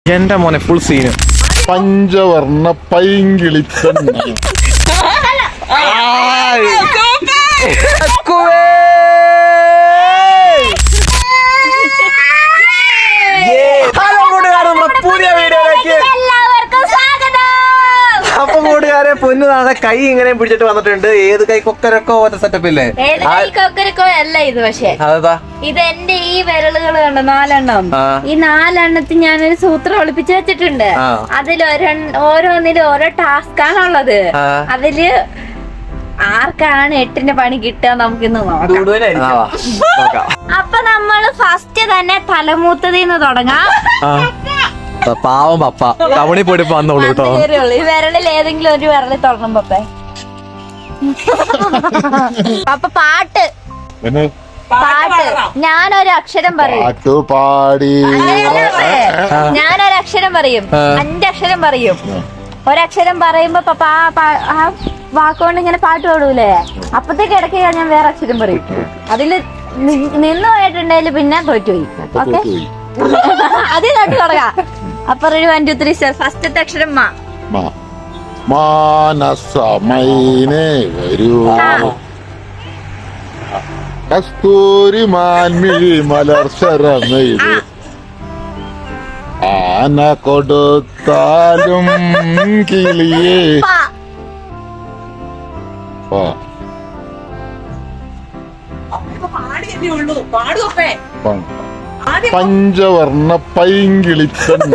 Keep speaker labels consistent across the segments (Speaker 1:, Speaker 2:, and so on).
Speaker 1: എന്റെ മോനെ full scene
Speaker 2: പഞ്ചവർണ്ണ പൈങ്കിളിപ്പെണ്ണ
Speaker 1: ഹലോ കൂട്ടുകാരെ നമ്മുടെ പുതിയ വീഡിയോയിലേക്ക്
Speaker 3: എല്ലാവർക്കും സ്വാഗതം
Speaker 1: അപ്പൊ കൂട്ടുകാരെ പൊന്നു നാളെ കൈ ഇങ്ങനെ പിടിച്ചിട്ട് വന്നിട്ടുണ്ട് ഏത് കൈ കൊക്കരൊക്കെ ഓരോ സെറ്റപ്പ് ഇല്ലേ
Speaker 3: ഏത് കൈ കൊക്കരക്കോ അല്ല ഇത് പക്ഷെ
Speaker 1: അതാ
Speaker 3: ഇത് എന്റെ ഈ വിരലുകൾ കണ്ടോ നാലെണ്ണം
Speaker 1: ആ.
Speaker 3: ഈ നാലെണ്ണത്തിൽ ഞാനൊരു സൂത്രം ഒളിപ്പിച്ച് വെച്ചിട്ടുണ്ട്
Speaker 1: ആ.
Speaker 3: അതിൽ ഓരോന്നിലും ഓരോ ടാസ്ക് ആണുള്ളത്
Speaker 1: ആ.
Speaker 3: അതില് ആർക്കാണ് എട്ടിന്റെ പണി കിട്ടുക നമുക്കിന്ന് നോക്കാം
Speaker 1: ആ, വാ. നോക്കാം
Speaker 3: അപ്പൊ നമ്മള് ഫസ്റ്റ് തന്നെ തലമൂത്തതിന്ന് തുടങ്ങാം
Speaker 1: ആ. പ- പാവം പപ്പ ടൗണിൽ പോയിട്ട് ഇപ്പൊ വന്നോളൂ കേട്ടോ
Speaker 3: വന്നേ ഉള്ളൂ. ഈ വിരലിൽ ഏതെങ്കിലും ഒരു വിരലിൽ തുടങ്ങും പപ്പേ പപ്പ പാട്ട്
Speaker 2: പിന്നെ
Speaker 3: പാട്ട് ഞാനൊരു അക്ഷരം പറയും
Speaker 2: പാട്ടു പാടി
Speaker 3: ഞാനൊരു അക്ഷരം പറയും
Speaker 1: ആ.
Speaker 3: അഞ്ചക്ഷരം പറയും ഒരക്ഷരം പറയുമ്പോ പപ്പ ആ പാ- ആ വാക്കുകൊണ്ട് ഇങ്ങനെ പാട്ട് പാടൂലേ അപ്പത്തേക്ക് ഇടയ്ക്ക് ഞാൻ വേറെ അക്ഷരം പറയും അതില് നി- നിന്ന് പോയിട്ടുണ്ടെങ്കിൽ പിന്നെ തോറ്റുപോയി ഓക്കെ
Speaker 2: തോറ്റുപോയി.
Speaker 3: അതിൽ തൊട്ട് തുടങ്ങാം അപ്പൊ ഒരു വൺ ടു ത്രീ ഫസ്റ്റത്തെ അക്ഷരം മാ
Speaker 2: മാ- മാനസമൈനേ വരൂ കസ്തൂരി മാൻമിഴി മലർശരമെയ്ത് ആന കൊടുത്താലും കിളിയേ
Speaker 3: പാ.
Speaker 2: പാ,
Speaker 4: പാടിയല്ലേ ഉള്ളൂ പാടുവപ്പേ
Speaker 2: പാ.
Speaker 4: ആദ്യം
Speaker 2: പഞ്ചവർണ്ണ പൈങ്കിളിപ്പെണ്ണ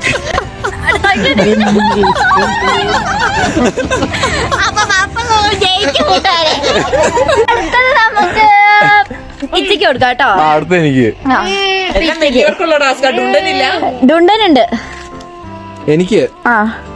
Speaker 3: അപ്പൊ പപ്പ ജയിച്ചു കൂട്ടുകാരെ അടുത്തത് നമുക്ക് ഇച്ചിക്ക് കൊടുക്കാം കേട്ടോ
Speaker 1: ആ, അടുത്ത എനിക്ക്
Speaker 3: ആ.
Speaker 4: എല്ലാം വലിയവർക്കുള്ള ടാസ്ക് ഡുണ്ടനില്ല
Speaker 3: ഡുണ്ടനുണ്ട്
Speaker 1: എനിക്ക്
Speaker 3: ആ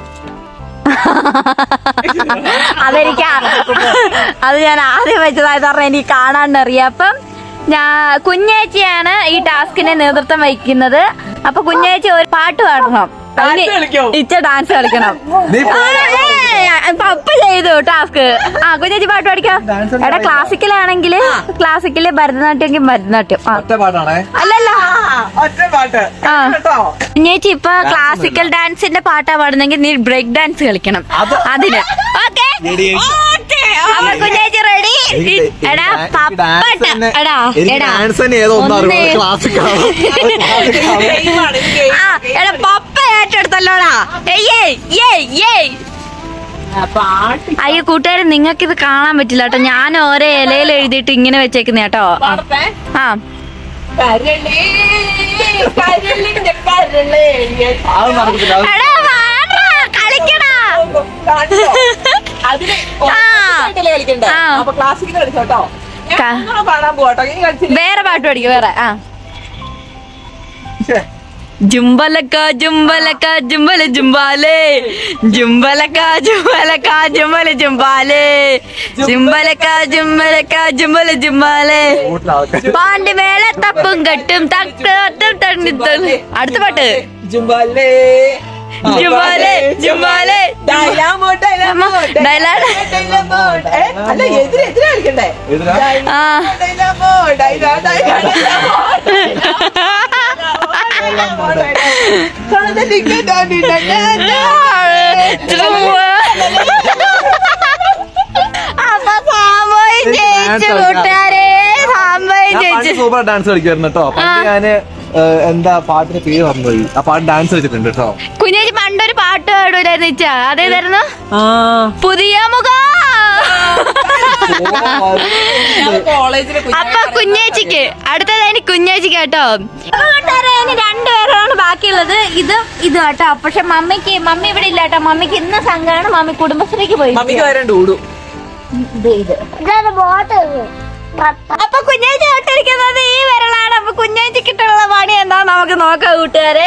Speaker 3: അതെനിക്ക് ആ- അത് ഞാൻ ആദ്യം വെച്ചതായത് പറഞ്ഞ എനിക്ക് കാണാണ്ടറിയാം അപ്പം ഞാൻ കുഞ്ഞേച്ചിയാണ് ഈ ടാസ്കിന് നേതൃത്വം വഹിക്കുന്നത് അപ്പൊ കുഞ്ഞേച്ചി ഒരു പാട്ട് പാടണം അതിന്
Speaker 4: Dance കളിക്കോ?
Speaker 3: ഇച്ച ഡാൻസ് കളിക്കണം
Speaker 1: നീ
Speaker 3: ആ, ഏയ്, പപ്പ ചെയ്തു ടാസ്ക് ആ കുഞ്ഞേച്ചി പാട്ട് പഠിക്കാം എടാ ക്ലാസിക്കലാണെങ്കിൽ ക്ലാസിക്കല് ഭരതനാട്യം ഭരതനാട്യം ആ
Speaker 1: ഒറ്റ പാട്ടാണേ
Speaker 3: അല്ലല്ല
Speaker 4: ഒറ്റ പാട്ട്
Speaker 3: ആ.
Speaker 4: കേട്ടോ
Speaker 3: കുഞ്ഞേച്ചി ഇപ്പൊ ക്ലാസിക്കൽ ഡാൻസിന്റെ പാട്ടാ പാടുന്നെങ്കിൽ നീ ബ്രേക്ക് ഡാൻസ് കളിക്കണം അതിന് ഓക്കെ അപ്പൊ കുഞ്ഞേച്ചി റെഡി എടാ പപ്പട്ട എടാ എടാ
Speaker 1: ഡാൻസ് തന്നെ ഏതോ ഒന്നും
Speaker 3: ഒന്നേ.
Speaker 1: അറിയാം ക്ലാസിക്
Speaker 4: ഗെയിമാണ് ഇത് ഗെയിം
Speaker 3: ആ എടാ പപ്പ ഏറ്റെടുത്തല്ലോടാ ഏയ് ഏയ് ഏയ് ഏയ്
Speaker 4: പാട്ട്
Speaker 3: അയ്യോ കൂട്ടുകാരെ നിങ്ങൾക്ക് ഇത് കാണാൻ പറ്റില്ല കേട്ടോ ഞാൻ ഓരോ ഇലയിൽ എഴുതിയിട്ട് ഇങ്ങനെ വെച്ചേക്കുന്ന കേട്ടോ
Speaker 4: പാടത്തെ
Speaker 3: ആ
Speaker 4: കരളേ കരളിന്റെ കരളേ
Speaker 1: അത് നടക്കത്തില്ല അത്
Speaker 3: എടാ വാടാ, കളിക്കടാ
Speaker 4: കണ്ടോ? അതിന്
Speaker 3: ആ.
Speaker 4: ക്ലാസിക്കല് കളിക്കണ്ടേ
Speaker 3: ആ.
Speaker 4: അപ്പൊ ക്ലാസിക്കൽ കളിച്ചോട്ടോ ഞാൻ
Speaker 3: ക-
Speaker 4: നിങ്ങളെ പാടാൻ പോട്ടോ ഇനി കളിച്ചില്ല
Speaker 3: വേറെ പാട്ട് പഠിക്കും വേറെ ആ ജുംബലക്ക ജുംബലക്ക ജുംബല ജുംബാലേ ജുംബലക്ക ജുംബലക്ക ജുംബല ജുംബാലേ ജുംബലക്ക ജുംബലക്ക ജുംബല ജുംബാലേ
Speaker 1: വീട്ടിലെ ആൾക്കാര്
Speaker 3: പാണ്ടി മേലെ തപ്പും കെട്ടും തട്ടും തട്ടും തണ്ണി തണ്ണി. അടുത്ത പാട്ട്
Speaker 4: ജുംബാലേ
Speaker 3: ജുംബാലേ ജുംബാലേ
Speaker 4: ഡൈലാമോ ഡൈലാമോ
Speaker 3: ഡയലോഗ്.
Speaker 4: ഡൈലാമോ ഏ, അല്ല എതിരെ എതിരെ കളിക്കണ്ടേ
Speaker 1: എതിരാ?
Speaker 3: ആ
Speaker 4: ഡൈലാമോ ഡൈലാ ഡൈലാ ഡൈലാമോ ഡൈലാമോ ഡൈലാമോ കണതിക്ക് ഡാഡി ഡൈലാ
Speaker 3: അപ്പൊ സാമ്പോയും ജയിച്ചു കൂട്ടുകാരെ സാമ്പോയും
Speaker 1: ഞാൻ
Speaker 3: ജയിച്ചു
Speaker 1: പണ്ട് സൂപ്പർ ഡാൻസ് കളിക്കുമായിരുന്നു കേട്ടോ പണ്ട് ഞാന് ഏഹ്, എന്താ പാട്ടിന്റെ പേര് മറന്നുപോയി ആ പാട്ട് ഡാൻസ് കളിച്ചിട്ടുണ്ട് കേട്ടോ
Speaker 3: കുഞ്ഞേച്ചി പണ്ടൊരു പാട്ട് പാടൂലായിരുന്നു ഇച്ച അതേതായിരുന്നു പുതിയ മുഖം
Speaker 4: കോളേജിലെ
Speaker 3: അപ്പൊ കുഞ്ഞേച്ചിക്ക് അടുത്തത് കുഞ്ഞേച്ചിക്ക് കേട്ടോ അപ്പൊ കൂട്ടുകാരെ ഇനി രണ്ടുപേരാണ് ബാക്കിയുള്ളത് ഇത് ഇത് കേട്ടോ പക്ഷെ മമ്മിക്ക് മമ്മി ഇവിടെ ഇല്ല കേട്ടോ മമ്മിക്ക് ഇന്ന് സംഘമാണ് മമ്മി കുടുംബശ്രീക്ക് പോയി
Speaker 4: മമ്മിക്ക് വരണ്ട് ഊടും
Speaker 3: അപ്പൊ കുഞ്ഞേച്ചി തൊട്ടിരിക്കുന്നത് ഈ വിരളാണ് അപ്പൊ കുഞ്ഞേച്ചിക്കിട്ടുള്ള പണി എന്താ നമുക്ക് നോക്കാം കൂട്ടുകാരെ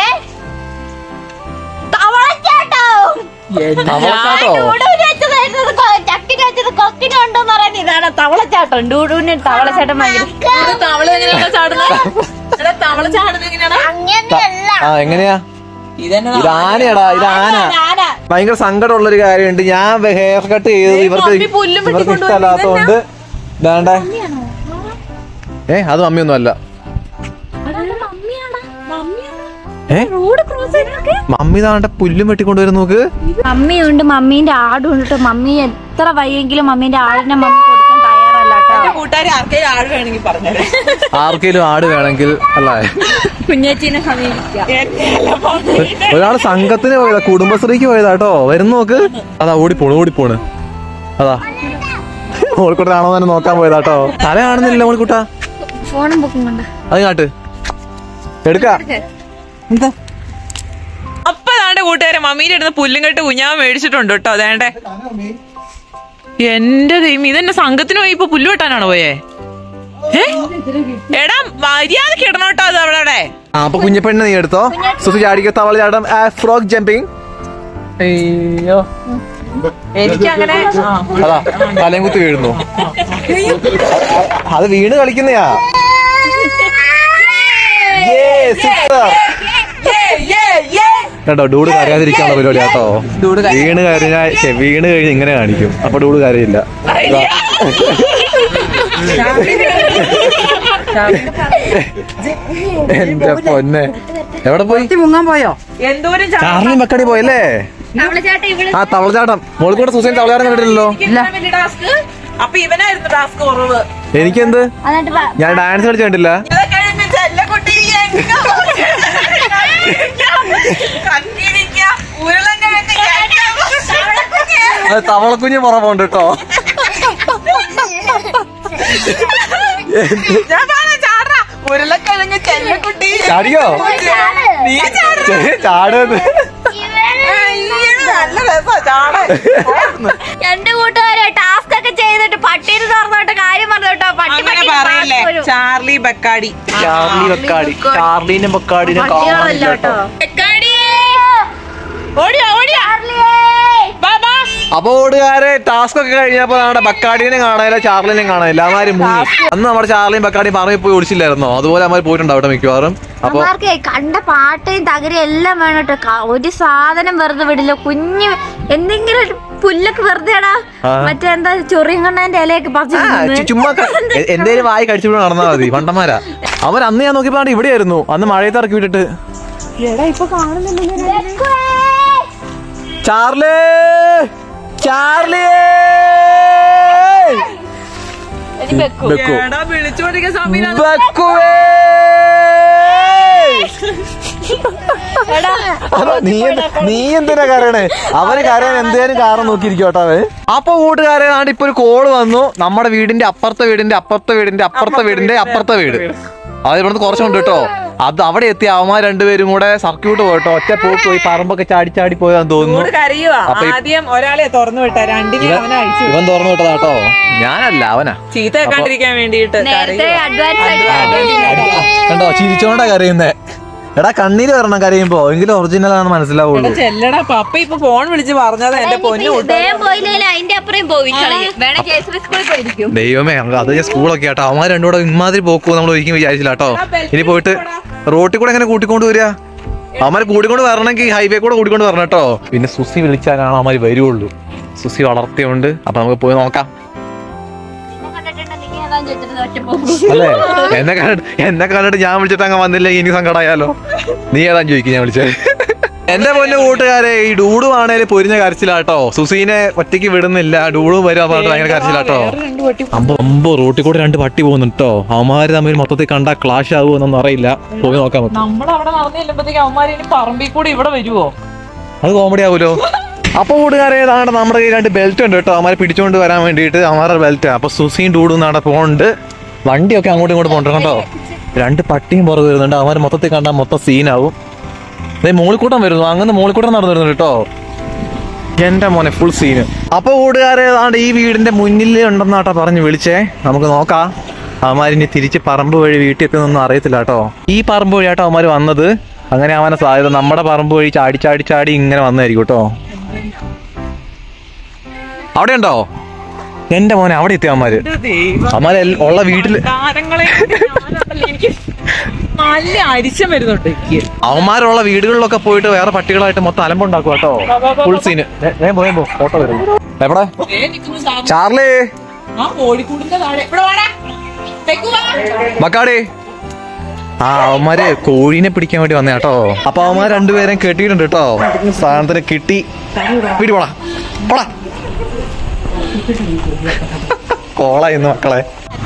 Speaker 3: തവളച്ചാട്ടോ
Speaker 1: തവളച്ചാട്ടോ?
Speaker 3: ഡൂഡൂന് വെച്ചതായിരുന്നു ഇത് കൊ- ചക്കിന് വെച്ചത് കൊക്കിന് ഉണ്ടോന്ന് പറയുന്നത് ഇതാണ് തവളച്ചാട്ടം ഡൂഡൂന് തവളച്ചാട്ടം ഭയങ്കര
Speaker 4: തവള എങ്ങനെയാണ് ചാടുന്നത് എടാ, തവള ചാടുന്നത് എങ്ങനെയാണ്
Speaker 3: അങ്ങനെയല്ല
Speaker 1: ആ എങ്ങനെയാ
Speaker 4: ഇതന്നെ
Speaker 1: ഇത് ആനയാടാ ഇത് ആന
Speaker 3: ഞാനാ
Speaker 1: ഭയങ്കര സങ്കടമുള്ള ഒരു കാര്യമുണ്ട് ഞാൻ ഹെയർ കട്ട് ചെയ്തത് ഇവർക്ക്
Speaker 4: മമ്മി പുല്ലും
Speaker 1: ഇവർക്ക്
Speaker 4: വെട്ടിക്കൊണ്ട്
Speaker 1: ഇഷ്ടമല്ലാത്തോണ്ട് വേണ്ടേ ഏ അത് മമ്മിയൊന്നും അല്ല ഏ
Speaker 3: റോഡ് ക്രോസ് ചെയ്തൊക്കെ
Speaker 1: മമ്മി താണ്ട പുല്ലും വെട്ടിക്കൊണ്ടുവരും നോക്ക്
Speaker 3: മമ്മിയുണ്ട് മമ്മീന്റെ ആടും ഉണ്ട് കേട്ടോ മമ്മി എത്ര വയ്യെങ്കിലും മമ്മീന്റെ ആടിനെ മമ്മി കൊടുക്കാൻ തയ്യാറല്ല കേട്ടോ
Speaker 4: കൂട്ടുകാർ ആർക്കെങ്കിലും ആട് വേണമെങ്കിൽ പറഞ്ഞത്
Speaker 1: ആർക്കെങ്കിലും ആട് വേണമെങ്കിൽ അല്ലേ
Speaker 3: കുഞ്ഞേച്ചിനെ സമീപിക്കാം
Speaker 1: ഒരാള് സംഘത്തിന് പോയതാ കുടുംബശ്രീക്ക് പോയതാ കേട്ടോ വരുന്ന നോക്ക് അതാ ഓടിപ്പോണ് ഓടിപ്പോണ് അതാ മോളിക്കുട്ടാണോ തന്നെ നോക്കാൻ പോയതാ കേട്ടോ തല കാണുന്നില്ല മോളിക്കുട്ട
Speaker 3: ഫോണും ബുക്കും കൊണ്ട്
Speaker 1: അത് കാട്ട് എടുക്ക എന്താ
Speaker 4: അപ്പൊ അതാണ്ട് കൂട്ടുകാരെ മമ്മീന്റെ അടുത്ത് പുല്ലും കെട്ട് കുഞ്ഞാൻ മേടിച്ചിട്ടുണ്ട് കേട്ടോ അതേണ്ടേ എന്റെ ദൈവം ഇതെന്നെ സംഘത്തിന് പോയി ഇപ്പൊ പുല്ല് വെട്ടാനാണോ പോയേ ഏ? എടാ മര്യാദക്ക് ഇടണം കേട്ടോ അത് അവിടെ അവിടെ
Speaker 1: ആ അപ്പൊ കുഞ്ഞപ്പെണ്ണ നീ എടുത്തോ സുസു ചാടിക്കോ തവള ചാടം ഫ്രോക്ക് ജമ്പിങ് അയ്യോ
Speaker 4: എനിക്ക് അങ്ങനെ
Speaker 1: അതാ തലയും കുത്തി വീഴുന്നു അത് വീണ് കളിക്കുന്നയാ Yay, sister. കേട്ടോ ഡൂഡ് കരയാതിരിക്കാനുള്ള പരിപാടി കേട്ടോ വീണ് കഴിഞ്ഞാൽ ശ്ശെ, വീണ് കഴിഞ്ഞ് ഇങ്ങനെ കാണിക്കും അപ്പൊ ഡൂഡ് കരയില്ല ഇതാ. എന്റെ പൊന്നെ എവിടെ പോയി
Speaker 5: മുങ്ങാൻ പോയോ
Speaker 4: എന്തോരം
Speaker 1: ചാർലി മക്കടി പോയല്ലേ
Speaker 3: ചേട്ടാ ഇവിടെ
Speaker 1: ആ തവളചാട്ടം മോളിൽ കൂടെ സുസൈൻ തവളചാട്ടം കണ്ടിട്ടില്ലല്ലോ
Speaker 4: ടാസ്ക് അപ്പൊ ഇവനായിരുന്നു ടാസ്ക് കുറവ്
Speaker 1: എനിക്കെന്ത്
Speaker 3: എന്നിട്ട് വാ.
Speaker 1: ഞാൻ ഡാൻസ് കളിച്ച് കണ്ടില്ല
Speaker 4: ഇതൊക്കെ കഴിഞ്ഞ് ചെല്ലക്കുട്ടി എങ്ങോ? കത്തിരിക്ക, ഉരുളൻകിഴങ്ങ് എങ്ങോ?
Speaker 1: അത് തവളക്കുഞ്ഞ് പുറമുണ്ട് കേട്ടോ
Speaker 4: ഞാൻ പറഞ്ഞ ചാടാ ഉരുളക്കിഴങ്ങ് ചെല്ലക്കുട്ടി
Speaker 1: ചാടിയോ
Speaker 4: നീ ചാടാ
Speaker 1: ചാടുന്നത്
Speaker 4: നല്ല രസാ ചാടാൻ
Speaker 3: രണ്ട് കൂട്ടുകാരെ ടാസ്ക് ഒക്കെ ചെയ്തിട്ട് പട്ടീര് തുറന്നോട്ട് കാര്യം പറഞ്ഞു കേട്ടോ പട്ടി
Speaker 4: അങ്ങനെ
Speaker 3: പട്ടി
Speaker 4: പറയല്ലേ
Speaker 3: task വരും.
Speaker 4: ചാർലി ബക്കാടി
Speaker 1: ചാർലി ബക്കാടി ചാർലിനും ബക്കാടിനും
Speaker 3: പട്ടികളല്ല കേട്ടോ
Speaker 4: ഓടിയാ ഓടിയാ ബാ ബാ
Speaker 1: അപ്പൊ ഓടുകാരെ ടാസ്ക് ഒക്കെ കഴിഞ്ഞപ്പോ നമ്മുടെ ബക്കാടിനെ കാണാനില്ല ചാർലിനെയും കാണാനില്ല അമാര് മുങ്ങി അന്ന് നമ്മുടെ ചാർലിയും ബക്കാടിയും പറമ്പിൽ പോയി ഒളിച്ചില്ലായിരുന്നോ അതുപോലെ അമാര് പോയിട്ടുണ്ടാവും അവിടെ മിക്കവാറും അപ്പൊ
Speaker 3: അമ്മമാർക്ക് കണ്ട പാട്ടയും തകരയും എല്ലാം വേണം കേട്ടോ ക- ഒരു സാധനം വെറുതെ വിടില്ല കുഞ്ഞു എന്തെങ്കിലും ഒരു പുല്ലൊക്കെ വെറുതെടാ
Speaker 1: ആ.
Speaker 3: മറ്റേ എന്താ ചൊറിയും കണ്ണന്റെ ഇലയൊക്കെ പറിച്ച്
Speaker 1: ആ,
Speaker 3: തിന്നുന്നെ.
Speaker 1: ചു- ചുമ്മാ ക- എ- എന്തേലും വായി കഴിച്ചിട്ട് നടന്നാ മതി പണ്ടന്മാരാ അവർ അന്ന് ഞാൻ നോക്കിയപ്പോ ഇവിടെ ആയിരുന്നു അന്ന് മഴയത്ത് ഇറക്കി വിട്ടിട്ട് ചാർലി ചാർലി ബെക്കു
Speaker 4: എടാ വിളിച്ചോണ്ടിരിക്കുന്ന സമയം
Speaker 1: ബെക്കുവേ അതാ, നീ എന്ത്- നീ എന്തിനാ കരയണേ അവന് കരയാൻ എന്തേലും കാരണം നോക്കിയിരിക്കോട്ടോ അവൻ അപ്പൊ കൂട്ടുകാരെ ആണ്ട് ഇപ്പൊ ഒരു കോള് വന്നു നമ്മുടെ വീടിന്റെ അപ്പുറത്തെ വീടിന്റെ അപ്പുറത്തെ വീടിന്റെ അപ്പുറത്തെ വീടിന്റെ അപ്പുറത്തെ വീട് അത് ഇവിടുന്ന് കുറച്ചുണ്ട് കേട്ടോ അത് അവിടെ എത്തി അവന്മാർ രണ്ടുപേരും കൂടെ സർക്യൂട്ട് പോയിട്ടോ ഒറ്റ പോക്ക് പോയി പറമ്പൊക്കെ ചാടി ചാടി പോയതാന്ന് തോന്നുന്നു
Speaker 4: കരയുവാ
Speaker 1: അപ്പൊ ഈ-
Speaker 4: ആദ്യം ഒരാളെ തുറന്നു വിട്ട രണ്ടിനെ അവനെ അഴിച്ചു
Speaker 1: ഇവൻ തുറന്നു വിട്ടതാ കേട്ടോ ഞാനല്ല അവനാ
Speaker 4: ചീത്ത വെക്കാണ്ടിരിക്കാൻ വേണ്ടിട്ട്
Speaker 3: നേരത്തെ അഡ്വാൻസ് ആയിട്ട്
Speaker 1: കണ്ടോ ചിരിച്ചോണ്ടാ കരയുന്നേ എടാ കണ്ണീര് വരണം കരയുമ്പോ എങ്കിലും ഒറിജിനൽ ആണെന്ന് മനസ്സിലാവുള്ളൂ
Speaker 4: ചെല്ലടാ പപ്പ ഇപ്പൊ ഫോൺ വിളിച്ച് പറഞ്ഞതാ എന്റെ പൊന്നു കൂട്ടാ.
Speaker 3: വേഗം പോയില്ലെങ്കിൽ അതിന്റെ അപ്പുറം പോയി കളയും വേണേ കെ എസ് ബി സ്കൂളിൽ പോയിരിക്കും
Speaker 1: ദൈവമേ അങ്ങ് അത് ഞാൻ സ്കൂളൊക്കെ ആട്ടോ അവന്മാർ രണ്ടും കൂടെ ഇമാതിരി പോക്കോ നമ്മൾ ഒരിക്കലും വിചാരിച്ചില്ല കേട്ടോ ഇനി പോയിട്ട് റോട്ടിൽ കൂടെ എങ്ങനെ കൂട്ടിക്കൊണ്ട് വരിക അവന്മാർ കൂട്ടിക്കൊണ്ട് വരണമെങ്കിൽ ഹൈവേ കൂടെ കൂട്ടിക്കൊണ്ട് വരണം കേട്ടോ പിന്നെ സുസി വിളിച്ചാലാണ് അവന്മാർ വരുവുള്ളൂ സുസി വളർത്തിയുണ്ട് അപ്പൊ നമുക്ക് പോയി നോക്കാം
Speaker 3: കണ്ടിട്ടുണ്ടെങ്കിൽ അതാ ചോദിച്ചിട്ട് ഒറ്റ പോകും
Speaker 1: അല്ലേ എന്നെ കണ്ടിട്ട് എന്നെ കണ്ടിട്ട് ഞാൻ വിളിച്ചിട്ട് അങ്ങ് വന്നില്ല ഇനി സങ്കടമായാലോ നീ ഏതാ ചോദിക്കും ഞാൻ വിളിച്ചത് എന്റെ പൊന്നു കൂട്ടുകാരെ ഈ ഡൂഡു ആണേല് പൊരിഞ്ഞ കരച്ചിലാട്ടോ സുസീനെ ഒറ്റയ്ക്ക് വിടുന്നില്ല ഡൂഡു വരാൻ പറഞ്ഞിട്ട് ഭയങ്കര കരച്ചിലാട്ടോ
Speaker 4: വേറെ രണ്ട് പട്ടി
Speaker 1: അമ്പോ അമ്പോ റോട്ടിൽ കൂടെ രണ്ട് പട്ടി പോകുന്നുണ്ട് കേട്ടോ അവന്മാര് തമ്മിൽ മൊത്തത്തിൽ കണ്ടാ ക്ലാഷ് ആവുമെന്നൊന്നും അറിയില്ല പോയി നോക്കാൻ പറ്റും
Speaker 4: നമ്മളവിടെ നടന്നു ചെല്ലുമ്പോഴത്തേക്ക് അവന്മാര് ഇനി പറമ്പിൽ കൂടി ഇവിടെ വരുവോ
Speaker 1: അത് കോമഡി ആവുമല്ലോ അപ്പൊ കൂട്ടുകാരെ ഏതാണ്ട് നമ്മുടെ കയ്യിൽ രണ്ട് ബെൽറ്റ് ഉണ്ട് കേട്ടോ അവന്മാരെ പിടിച്ചോണ്ട് വരാൻ വേണ്ടിയിട്ട് അവന്മാരുടെ ബെൽറ്റ് അപ്പൊ സുസീൻ ഡൂഡും നാടെ പോണ്ട് വണ്ടിയൊക്കെ അങ്ങോട്ടും ഇങ്ങോട്ടും പോണ്ട് കേട്ടോ രണ്ട് പട്ടിയും പുറകെ വരുന്നുണ്ട് അവന്മാർ മൊത്തത്തിൽ കണ്ടാൽ മൊത്തം സീനാവും അതേ മോളിക്കൂട്ടം വരുന്നു അങ്ങനെ മോളിക്കൂട്ടം നടന്നു വരുന്നുണ്ട് കേട്ടോ എന്റെ മോനെ ഫുൾ സീന് അപ്പൊ കൂട്ടുകാരെ ഏതാണ്ട് ഈ വീടിന്റെ മുന്നിൽ ഉണ്ടെന്നാട്ടാ പറഞ്ഞ് വിളിച്ചേ നമുക്ക് നോക്കാം അവന്മാരിനി തിരിച്ച് പറമ്പ് വഴി വീട്ടിൽ എത്തുന്നൊന്നും അറിയത്തില്ല കേട്ടോ ഈ പറമ്പ് വഴിയാട്ടോ അവന്മാർ വന്നത് അങ്ങനെ അവനെ സാധ്യത നമ്മുടെ പറമ്പ് വഴി ചാടി ചാടി ചാടി ഇങ്ങനെ വന്നായിരിക്കും കേട്ടോ അവിടെ ഉണ്ടോ എന്റെ മോനെ അവിടെ എത്തി അവന്മാര് അവന്മാരെ എൽ- ഉള്ള വീട്ടില്
Speaker 4: താരങ്ങളെ ഞാനാണല്ലോ എനിക്ക് നല്ല അരിശം വരുന്നുണ്ട് എനിക്ക്
Speaker 1: അവന്മാരുള്ള വീടുകളിലൊക്കെ പോയിട്ട് വേറെ പട്ടികളായിട്ട് മൊത്തം അലമ്പുണ്ടാക്കും കേട്ടോ ഫുൾ സീന് പോയപ്പോ ഫോട്ടോ വരുന്നു എവിടെ
Speaker 4: ദേ നിൽക്കുന്നു സാ-
Speaker 1: ചാർലി
Speaker 4: ആ കോഴിക്കൂടിന്റെ താഴെ ഇവിടെ വാടാ തെക്ക് വാ.
Speaker 1: മക്കാടി ആ അവന്മാര് കോഴീനെ പിടിക്കാൻ വേണ്ടി വന്ന കേട്ടോ അപ്പൊ അവന്മാർ രണ്ടുപേരും കെട്ടിയിട്ടുണ്ട് കേട്ടോ സാധനത്തിന് കിട്ടി വീട് പോടാ പോടാ കോളായിരുന്നു മക്കളെ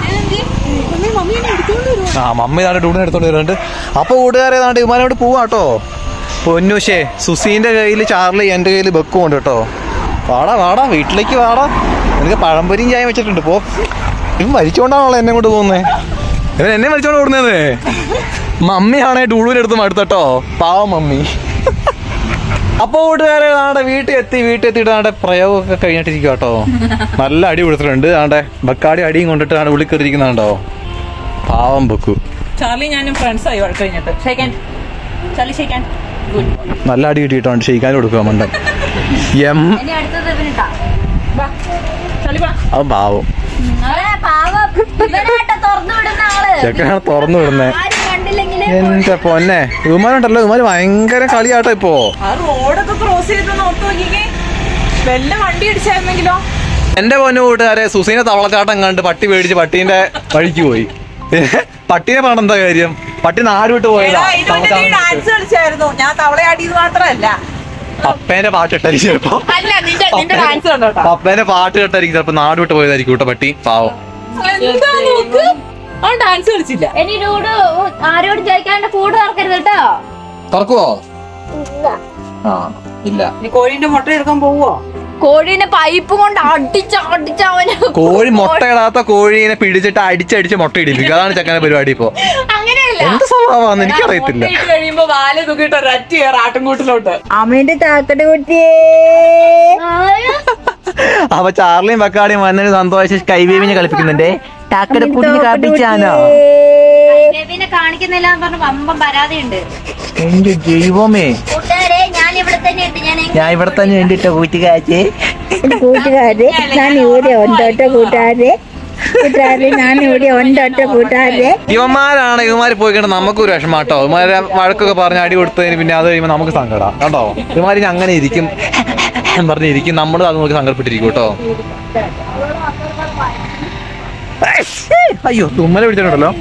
Speaker 1: ആ മമ്മി നാട് ടൂണിന് എടുത്തോണ്ട് വരുന്നുണ്ട് അപ്പൊ കൂട്ടുകാരെ നാട് ഇവന്മാരോട് പോവാട്ടോ പൊന്നുഷേ സുസീന്റെ കയ്യിൽ ചാർലി എന്റെ കയ്യിൽ ബെക്കും ഉണ്ട് കേട്ടോ വാടാ വാടാ വീട്ടിലേക്ക് വാടാ നിനക്ക് പഴംപൊരിയും ചായ വെച്ചിട്ടുണ്ട് പോ ഇവൻ വലിച്ചോണ്ടാണല്ലോ എന്നെ കൊണ്ട് പോകുന്നേ ഇവൻ എന്നെ വലിച്ചോണ്ട് ഓടുന്നത് മമ്മിയാണെ ഡൂളൂരെടുത്ത് മടുത്തട്ടോ പാവം മമ്മി അപ്പൊ കൂട്ടുകാരെ നാടെ വീട്ടിൽ എത്തി വീട്ടിൽ എത്തിയിട്ട് നാടെ പ്രയോഗമൊക്കെ കഴിഞ്ഞിട്ടിരിക്കും കേട്ടോ നല്ല അടി കൊടുത്തിട്ടുണ്ട് നാടെ ബക്കാടി അടിയും കൊണ്ടിട്ട് നാടെ ഉള്ളിക്കറിയിരിക്കുന്നുണ്ടോ പാവം ബക്കു
Speaker 4: ചാർലി ഞാനും ഫ്രണ്ട്സ് ആയി വഴക്ക് കഴിഞ്ഞിട്ട് ഷേക്കാൻ ചാർലി ഷേക്കാൻ ഗുഡ്
Speaker 1: നല്ല അടി കിട്ടിയിട്ടുണ്ട് ഷെയ്ക്കാൻ കൊടുക്കുക മണ്ടൻ എം
Speaker 3: ഇനി അടുത്തത് ഇവനിട്ടാ
Speaker 4: ചാർലി വാ
Speaker 1: അത് പാവം
Speaker 3: അവനെ പാവം ഇവനായിട്ട് തുറന്നു വിടുന്ന ആള്
Speaker 1: ചെക്കനാണ് തുറന്നു വിടുന്നേ
Speaker 3: ആരും കണ്ടില്ലെങ്കില്
Speaker 1: എന്റെ പൊന്നെ ഇവന്മാരുണ്ടല്ലോ ഇവന്മാര് ഭയങ്കര കളിയാട്ടോ ഇപ്പോ
Speaker 4: ആ റോഡൊക്കെ ക്രോസ് ചെയ്ത് നോക്കി നോക്കിക്കേ വല്ല വണ്ടി ഇടിച്ചായിരുന്നെങ്കിലോ
Speaker 1: എന്റെ പൊന്നു കൂട്ടുകാരെ സുസീനെ തവളച്ചാട്ടം കണ്ട് പട്ടി പേടിച്ച് പട്ടീന്റെ വഴിക്ക് പോയി പട്ടീനെ പറഞ്ഞ എന്താ കാര്യം പട്ടി നാട് വിട്ട് പോയതാ
Speaker 4: എടാ, ഇതിന് വേണ്ടി നീ ഡാൻസ് കളിച്ചായിരുന്നു ഞാൻ തവളയാടിയത് മാത്രമല്ല
Speaker 1: പപ്പേന്റെ പാട്ട് ഇട്ടായിരിക്കും ചിലപ്പോ
Speaker 4: അല്ല നിന്റെ നിന്റെ ഡാൻസ് കണ്ടോട്ടാ
Speaker 1: പപ്പേന്റെ പാട്ട് കേട്ടായിരിക്കും ചിലപ്പോ നാട് വിട്ട് പോയതായിരിക്കും കേട്ടോ പട്ടി പാവം
Speaker 4: എന്താ നോക്ക് അവൻ ഡാൻസ് കളിച്ചില്ല
Speaker 3: ഇനി ഡൂഡ് ആരോട് ചോദിക്കാണ്ട് കൂട് തുറക്കരുത് കേട്ടോ
Speaker 1: തുറക്കുവോ ആ ഇല്ല
Speaker 4: നീ കോഴിന്റെ മുട്ട എടുക്കാൻ പോവോ
Speaker 3: കോഴീനെ പൈപ്പ് കൊണ്ട് അടിച്ച അടിച്ച അവന്
Speaker 1: കോഴി മുട്ടയിടാത്ത കോഴീനെ പിടിച്ചിട്ട് അടിച്ചടിച്ച് മുട്ട ഇടിപ്പിക്കുക അതാണ് ചെക്കന്റെ പരിപാടി ഇപ്പോ
Speaker 3: അങ്ങനെയല്ല
Speaker 1: എന്ത് സ്വഭാവമാണെന്ന് എനിക്കറിയത്തില്ല
Speaker 4: മുട്ടയിട്ട് കഴിയുമ്പോ വാല് തൂക്കിയിട്ട് ഒരറ്റ ആട്ടുംകൂട്ടിലോട്ട്
Speaker 3: അമ്മേന്റെ താക്കട്ട് കുട്ടിയേ
Speaker 1: അപ്പൊ ചാർലിയും ബക്കാടിയും വന്നൊരു സന്തോഷം കൈവേവിനെ കളിപ്പിക്കുന്നുണ്ടേ ടാക്കട പുടിഞ്ഞ് കാപ്പിച്ചാനോ
Speaker 3: ബേബിനെ കാണിക്കുന്നില്ല എന്ന് പറഞ്ഞ വമ്പം പരാതിയുണ്ട്
Speaker 1: എന്റെ ദൈവമേ
Speaker 3: കൂട്ടുകാരെ ഞാൻ ഇവിടെ തന്നെ ഉണ്ട് ഞാൻ
Speaker 1: ഞാൻ ഇവിടെ തന്നെ ഉണ്ടിട്ടോ കൂട്ടുകാച്ചേ
Speaker 5: കൂട്ടുകാരെ ഞാൻ ഇവിടെ ഉണ്ടോട്ടെ കൂട്ടുകാരെ കൂട്ടുകാരെ ഞാൻ ഇവിടെ ഉണ്ടോട്ടെ കൂട്ടുകാരെ
Speaker 1: ഇവന്മാരാണ് ഇവന്മാര് പോയി കണ്ട് നമുക്കൊരു വിഷമാട്ടോ ഇവന്മാരെ വഴക്കൊക്കെ പറഞ്ഞ് അടി കൊടുത്തതിന് പിന്നെ അത് കഴിയുമ്പോൾ നമുക്ക് സങ്കടം കേട്ടോ ഇവന്മാര് ഇനി അങ്ങനെ ഇരിക്കും പറഞ്ഞിരിക്കും നമ്മൾ അത് നോക്കി സങ്കടപ്പെട്ടിരിക്കും കേട്ടോ അയ്യോ തുമ്മല പിടിച്ചിട്ടുണ്ടല്ലോ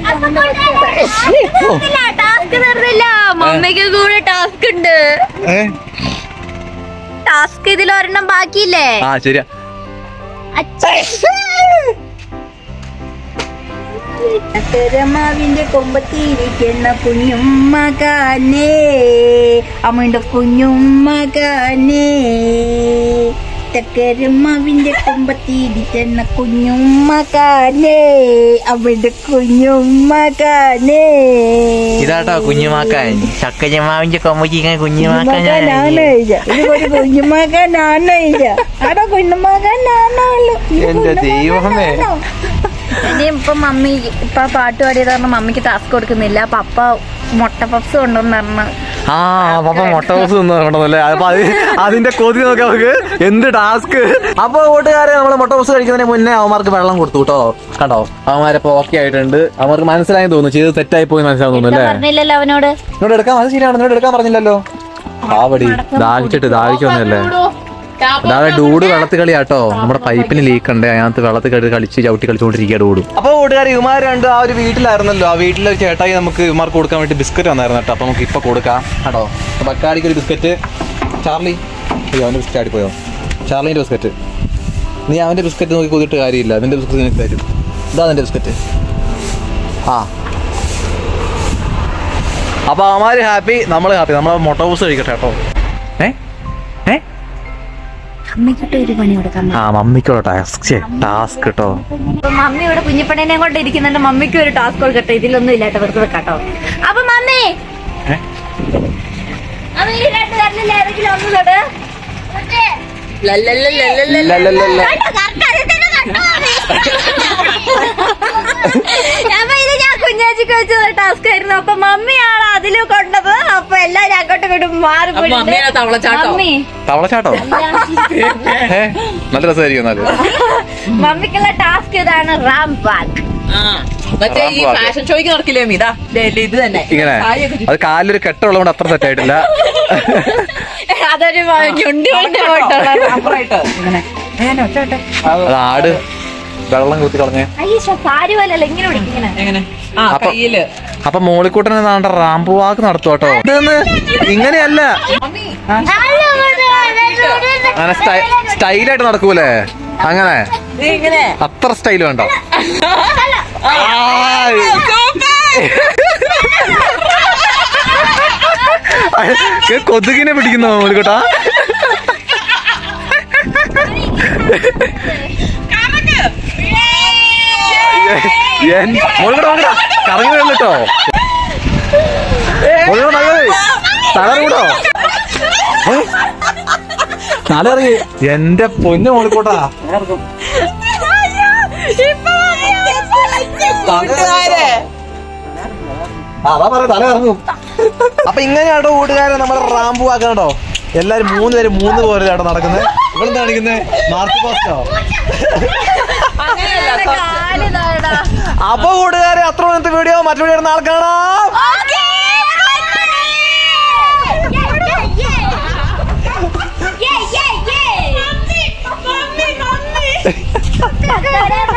Speaker 3: ടാസ്ക് തീർന്നില്ല മമ്മിക്ക് കൂടെ ടാസ്ക് ഉണ്ട്
Speaker 1: ഏ
Speaker 3: ടാസ്ക് ഇതിൽ ഒരെണ്ണം ബാക്കിയില്ലേ
Speaker 1: ആ ശരിയാ
Speaker 5: അക്കരമാവിന്റെ കൊമ്പത്തിരിക്കുന്ന കുഞ്ഞുമ്മകാനേ അമ്മയുടെ കുഞ്ഞുമ്മകാനേ ചക്കരമാവിന്റെ കൊമ്പത്തിരിക്കുന്ന കുഞ്ഞുമ്മകാനേ അവിടെ കുഞ്ഞുമ്മകാനേ
Speaker 6: ഇതാട്ടോ കുഞ്ഞുമാക്കാൻ ചക്കജമാവിന്റെ കൊമ്പച്ചിങ്ങനെ
Speaker 5: കുഞ്ഞുമകനാണ് ഇത് ഇത് ഒരു കുഞ്ഞുമകനാണ് ഇത് അവിടെ കുഞ്ഞുമകനാണല്ലോ
Speaker 1: എന്റെ ദൈവമേ
Speaker 3: ഇനി ഇപ്പൊ മമ്മി ഇപ്പൊ പാട്ട് പാടിയത് കാരണം മമ്മിക്ക് ടാസ്ക് കൊടുക്കുന്നില്ല പപ്പ മുട്ട പപ്സ് കൊണ്ടുവന്ന് പറഞ്ഞ
Speaker 1: ആ പപ്പ മുട്ട ദിവസം തിന്നുണ്ടല്ലേ അപ്പൊ അത് അതിന്റെ കൊതി നോക്കി നമുക്ക് എന്ത് ടാസ്ക് അപ്പൊ കൂട്ടുകാരെ നമ്മള് മുട്ട ദിവസം കഴിക്കുന്നതിന് മുന്നേ അവന്മാർക്ക് വെള്ളം കൊടുത്തു കേട്ടോ കണ്ടോ അവന്മാരപ്പോ ഓക്കെ ആയിട്ടുണ്ട് അവർക്ക് മനസ്സിലായി തോന്നുന്നു ചെയ്ത് തെറ്റായി പോയി മനസ്സിലായി തോന്നുന്നു അല്ലേ
Speaker 3: പറഞ്ഞില്ലല്ലോ അവനോട്
Speaker 1: എന്നോട് എടുക്കാൻ അത് ശരിയാണ് എന്നോട് എടുക്കാൻ പറഞ്ഞില്ലല്ലോ ആവടി ദാഹിച്ചിട്ട് ദാഹിച്ചു വന്നല്ലേ അതായത് ഡൂഡ് വെള്ളത്തിൽ കളിയാട്ടോ നമ്മുടെ പൈപ്പിന് ലീക്ക് ഉണ്ട് അതിനകത്ത് വെള്ളത്തിൽ കളി കളിച്ച് ചവിട്ടി കളിച്ചുകൊണ്ടിരിക്കുക ഡൂഡ് അപ്പൊ കൂട്ടുകാർ ഇവമാർ രണ്ട് ആ ഒരു വീട്ടിലായിരുന്നല്ലോ ആ വീട്ടിലെ ചേട്ടായി നമുക്ക് ഇവമാർക്ക് കൊടുക്കാൻ വേണ്ടി ബിസ്ക്കറ്റ് വന്നായിരുന്നു കേട്ടോ അപ്പൊ നമുക്ക് ഇപ്പൊ കൊടുക്കാം കേട്ടോ അപ്പൊ ബക്കാടിക്ക് ഒരു ബിസ്ക്കറ്റ് ചാർലി അയ്യോ അവന്റെ ബിസ്ക്കറ്റ് ആടിപ്പോയോ ചാർലിന്റെ ബിസ്ക്കറ്റ് നീ അവന്റെ ബിസ്ക്കറ്റ് നോക്കി കൊതിട്ട് കാര്യമില്ല നിന്റെ ബിസ്ക്കറ്റ് നിനക്ക് തരും ഇതാ നിന്റെ ബിസ്ക്കറ്റ് ആ അപ്പൊ അവന്മാര് ഹാപ്പി നമ്മൾ ഹാപ്പി നമ്മൾ മുട്ട പൂസ് കഴിക്കട്ടെ കേട്ടോ ഏ ഏ
Speaker 5: അമ്മയ്ക്കിട്ട് ഒരു പണി കൊടുക്കാം
Speaker 1: ആ മമ്മിക്കോട്ടോ ടാസ്ക് ടാസ്ക് കേട്ടോ
Speaker 3: അപ്പൊ മമ്മി ഇവിടെ കുഞ്ഞിപ്പണ്ണിനെ കൊണ്ട് ഇരിക്കുന്നുണ്ട് മമ്മിക്ക് ഒരു ടാസ്ക് കൊടുക്കട്ടെ ഇതിലൊന്നും ഇല്ലാട്ടോ വെറുതെ വെക്കാട്ടോ അപ്പൊ മമ്മി
Speaker 1: ഏ?
Speaker 3: അമ്മ ഈ രണ്ട് കണ്ണിൽ ഏതെങ്കിലും ഒന്ന് തൊട്
Speaker 1: ലല്ലല്ലല്ല.
Speaker 3: അപ്പൊ ഇത് ഞാൻ കുഞ്ഞാച്ചിക്ക് വെച്ചത് ടാസ്ക് ആയിരുന്നു അപ്പൊ മമ്മിയാണ് അതില് കൊണ്ടത് അപ്പൊ എല്ലാരും അങ്ങോട്ടും ഇങ്ങോട്ടും മാറി
Speaker 4: അപ്പൊ മമ്മിയുടെ തവളച്ചാട്ടോ?
Speaker 3: മമ്മി
Speaker 1: തവളച്ചാട്ടോ ഏ നല്ല രസമായിരിക്കും എന്നാല്
Speaker 3: മമ്മിക്കുള്ള ടാസ്ക് ഇതാണ് റാം പാക്ക്
Speaker 4: ആ മറ്റേ ഈ ഫാഷൻ ഷോയ്ക്ക് നടക്കില്ലേ മീ ഇതാ ദേ, ദേ, ഇത് തന്നെ
Speaker 1: ഇങ്ങനെ
Speaker 4: സാരിയൊക്കെ ചുറ്റി-
Speaker 1: അത് കാലിലൊരു കെട്ടുള്ളതുകൊണ്ട് അത്ര സെറ്റായിട്ടില്ല
Speaker 3: അതൊരു ഞൊണ്ടി കൊണ്ട്
Speaker 4: കേട്ടോ, അപ്പുറമായിട്ട് ഇങ്ങനെ ഏനെ, ഒറ്റ ഒറ്റ.
Speaker 1: അത് ആട് വെള്ളം കുത്തി കളഞ്ഞേ
Speaker 3: അയ്യോ സാരി പോലല്ല ഇങ്ങനെ പിടിക്കും ഇങ്ങനെ
Speaker 4: എങ്ങനെ ആ
Speaker 1: അപ്പൊ-
Speaker 4: കയ്യില്
Speaker 1: അപ്പൊ മോളിക്കൂട്ടൻ എന്നാണ്ട് റാമ്പ് വാക്ക് നടത്തും കേട്ടോ ഇതെന്ന് ഇങ്ങനെയല്ല അങ്ങനെ സ്റ്റൈ- സ്റ്റൈലായിട്ട് നടക്കൂലേ അങ്ങനെ അത്ര സ്റ്റൈൽ വേണ്ട ആയ്. ഇത് കൊതുകിനെ പിടിക്കുന്നോ മോളിക്കൂട്ടാ മോളിക്കൂട്ടാ മോളിക്കൂട്ടാ കറങ്ങി വന്നിട്ടോ മോളിക്കൂട്ടാ തലറിയൂടോ തലറിയി എന്റെ പൊന്നു മോളിക്കൂട്ടാ അതാ പറയാ തല ഇറങ്ങും അപ്പൊ ഇങ്ങനെയാട്ടോ കൂട്ടുകാരെ നമ്മുടെ റാമ്പു ആക്കണോ എല്ലാരും മൂന്ന് പേര് മൂന്ന് പോലെ ആട്ടോ നടക്കുന്നത് ഇവിടെ കാണിക്കുന്നത് മാർച്ച് പാസ്റ്റോ അപ്പൊ കൂട്ടുകാരെ അത്ര ഇന്നത്തെ വീഡിയോ മറ്റു വീഡിയോ നാളെ കാണാം
Speaker 3: Yeah, yeah, yeah.